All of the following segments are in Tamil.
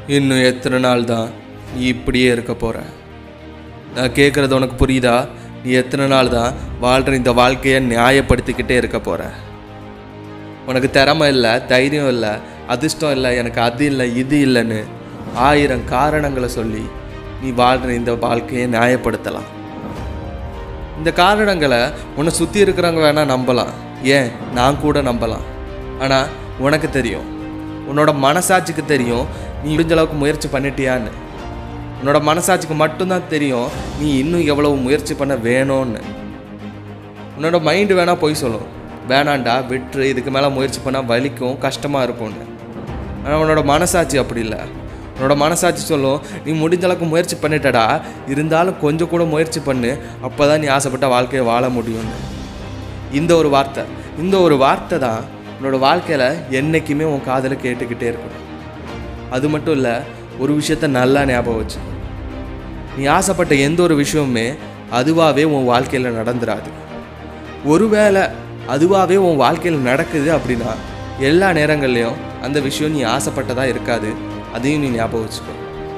இன்னும் எத்தனை நாள் தான் நீ இப்படியே இருக்க போற நான் கேட்குறது உனக்கு புரியுதா நீ எத்தனை நாள் தான் வாழ்கிற இந்த வாழ்க்கையை நியாயப்படுத்திக்கிட்டே இருக்க போற உனக்கு திறமை இல்லை தைரியம் இல்லை அதிர்ஷ்டம் இல்லை எனக்கு அது இல்லை இது இல்லைன்னு ஆயிரம் காரணங்களை சொல்லி நீ வாழ்கிற இந்த வாழ்க்கையை நியாயப்படுத்தலாம் இந்த காரணங்களை உன்னை சுற்றி இருக்கிறவங்க வேணால் நம்பலாம் ஏன் நான் கூட நம்பலாம் ஆனால் உனக்கு தெரியும் உன்னோட மனசாட்சிக்கு தெரியும் நீ முடிஞ்ச அளவுக்கு முயற்சி பண்ணிட்டியான்னு உன்னோட மனசாட்சிக்கு மட்டும்தான் தெரியும் நீ இன்னும் எவ்வளவு முயற்சி பண்ண வேணும்னு உன்னோட மைண்டு வேணால் போய் சொல்லும் வேணாண்டா விட்டுரு இதுக்கு மேலே முயற்சி பண்ணால் வலிக்கும் கஷ்டமாக இருக்கும்னு ஆனால் உன்னோட மனசாட்சி அப்படி இல்லை உன்னோட மனசாட்சி சொல்லும் நீ முடிஞ்ச அளவுக்கு முயற்சி பண்ணிட்டடா இருந்தாலும் கொஞ்சம் கூட முயற்சி பண்ணு அப்போ தான் நீ ஆசைப்பட்ட வாழ்க்கையை வாழ முடியும்னு இந்த ஒரு வார்த்தை இந்த ஒரு வார்த்தை தான் உன்னோட வாழ்க்கையில் என்றைக்குமே உன் காதில் கேட்டுக்கிட்டே இருக்கணும் அது மட்டும் இல்லை ஒரு விஷயத்த நல்லா ஞாபகம் வச்சு நீ ஆசைப்பட்ட எந்த ஒரு விஷயமுமே அதுவாகவே உன் வாழ்க்கையில் நடந்துராது ஒருவேளை அதுவாகவே உன் வாழ்க்கையில் நடக்குது அப்படின்னா எல்லா நேரங்கள்லையும் அந்த விஷயம் நீ ஆசைப்பட்டதா இருக்காது அதையும் நீ ஞாபகம் வச்சுக்கோ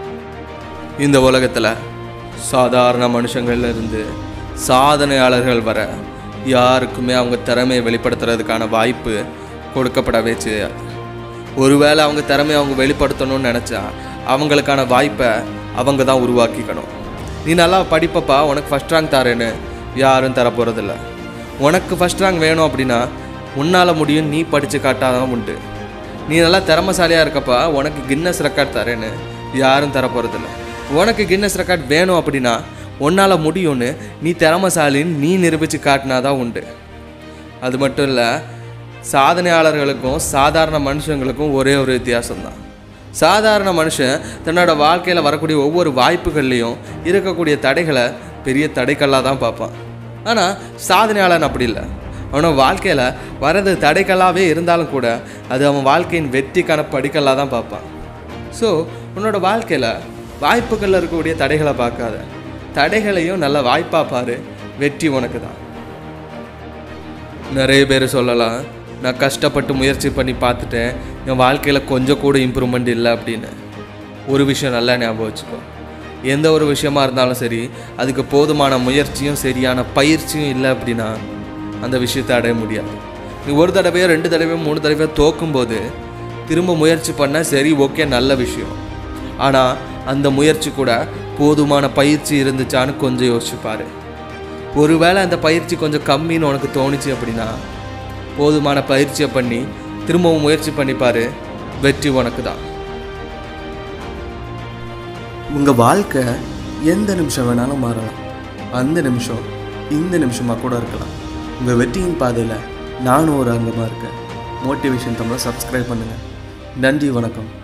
இந்த உலகத்தில் சாதாரண மனுஷங்கள்ல இருந்து சாதனையாளர்கள் வர யாருக்குமே அவங்க திறமையை வெளிப்படுத்துறதுக்கான வாய்ப்பு கொடுக்கப்படவே செய்யாது ஒருவேளை அவங்க திறமையை அவங்க வெளிப்படுத்தணும்னு நினச்சா அவங்களுக்கான வாய்ப்பை அவங்க தான் உருவாக்கிக்கணும் நீ நல்லா படிப்பப்பா உனக்கு ஃபஸ்ட் ரேங்க் தரேன்னு யாரும் தர போகிறதில்ல உனக்கு ஃபஸ்ட் ரேங்க் வேணும் அப்படின்னா உன்னால் முடியும் நீ படித்து காட்டாதான் உண்டு நீ நல்லா திறமசாலியாக இருக்கப்பா உனக்கு கின்னஸ் ரெக்கார்ட் தரேன்னு யாரும் தர போகிறதில்ல உனக்கு கின்னஸ் ரெக்கார்ட் வேணும் அப்படின்னா உன்னால் முடியும்னு நீ திறமசாலின்னு நீ நிரூபித்து காட்டினாதான் உண்டு அது மட்டும் இல்லை சாதனையாளர்களுக்கும் சாதாரண மனுஷங்களுக்கும் ஒரே ஒரு வித்தியாசம்தான் சாதாரண மனுஷன் தன்னோட வாழ்க்கையில் வரக்கூடிய ஒவ்வொரு வாய்ப்புகள்லையும் இருக்கக்கூடிய தடைகளை பெரிய தடைக்கல்லாக தான் பார்ப்பான் ஆனால் சாதனையாளன் அப்படி இல்லை அவனோட வாழ்க்கையில் வரது தடைக்கல்லாகவே இருந்தாலும் கூட அது அவன் வாழ்க்கையின் வெற்றிக்கான படிக்கல்லாக தான் பார்ப்பான் ஸோ உன்னோட வாழ்க்கையில் வாய்ப்புகளில் இருக்கக்கூடிய தடைகளை பார்க்காத தடைகளையும் நல்ல வாய்ப்பாக பாரு வெற்றி உனக்கு தான் நிறைய பேர் சொல்லலாம் நான் கஷ்டப்பட்டு முயற்சி பண்ணி பார்த்துட்டேன் என் வாழ்க்கையில் கொஞ்சம் கூட இம்ப்ரூவ்மெண்ட் இல்லை அப்படின்னு ஒரு விஷயம் நல்லா ஞாபகம் வச்சுக்கோ எந்த ஒரு விஷயமா இருந்தாலும் சரி அதுக்கு போதுமான முயற்சியும் சரியான பயிற்சியும் இல்லை அப்படின்னா அந்த விஷயத்தை அடைய முடியாது நீ ஒரு தடவையோ ரெண்டு தடவையோ மூணு தடவையோ தோக்கும்போது திரும்ப முயற்சி பண்ண சரி ஓகே நல்ல விஷயம் ஆனால் அந்த முயற்சி கூட போதுமான பயிற்சி இருந்துச்சான்னு கொஞ்சம் யோசிச்சு பாரு ஒருவேளை அந்த பயிற்சி கொஞ்சம் கம்மின்னு உனக்கு தோணுச்சு அப்படின்னா போதுமான பயிற்சியை பண்ணி திரும்பவும் முயற்சி பண்ணி பாரு வெற்றி உனக்கு தான் உங்கள் வாழ்க்கை எந்த நிமிஷம் வேணாலும் மாறலாம் அந்த நிமிஷம் இந்த நிமிஷமாக கூட இருக்கலாம் உங்கள் வெற்றியின் பாதையில் நானும் ஒரு அங்கமாக இருக்கேன் மோட்டிவேஷன் தமிழை சப்ஸ்கிரைப் பண்ணுங்கள் நன்றி வணக்கம்